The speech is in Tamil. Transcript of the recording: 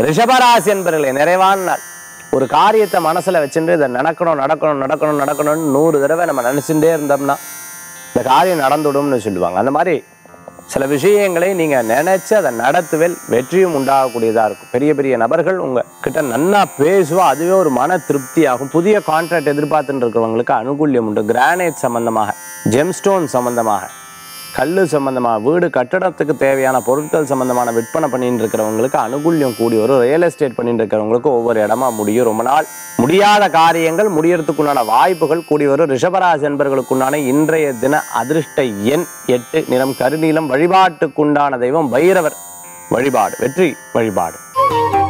ரிஷபராசி என்பர்களே நிறைவான நாள் ஒரு காரியத்தை மனசுல வச்சுட்டு இதை நடக்கணும் நடக்கணும் நடக்கணும் நடக்கணும்னு நூறு தடவை நம்ம நினைச்சுட்டே இருந்தோம்னா இந்த காரியம் நடந்துடும்னு சொல்லுவாங்க அந்த மாதிரி சில விஷயங்களை நீங்க நினைச்சு அதை நடத்துவேல் வெற்றியும் உண்டாகக்கூடியதா இருக்கும் பெரிய பெரிய நபர்கள் உங்க கிட்ட நன்னா பேசுவா அதுவே ஒரு மன திருப்தி ஆகும் புதிய கான்ட்ராக்ட் எதிர்பார்த்துட்டு இருக்கிறவங்களுக்கு அனுகூல்யம் உண்டு கிரானைட் சம்பந்தமாக ஜெம்ஸ்டோன் சம்பந்தமாக கல் சம்பந்தமாக வீடு கட்டடத்துக்கு தேவையான பொருட்கள் சம்பந்தமான விற்பனை பண்ணிட்டு இருக்கிறவங்களுக்கு அனுகூல்யம் கூடி வரும் ரியல் எஸ்டேட் பண்ணிட்டு இருக்கிறவங்களுக்கு ஒவ்வொரு இடமா முடியும் ரொம்ப நாள் முடியாத காரியங்கள் முடியறதுக்குண்டான வாய்ப்புகள் கூடி வரும் ரிஷபராசி என்பர்களுக்குண்டான இன்றைய தின அதிர்ஷ்ட எண் எட்டு நிறம் கருநீலம் வழிபாட்டுக்குண்டான தெய்வம் பைரவர் வழிபாடு வெற்றி வழிபாடு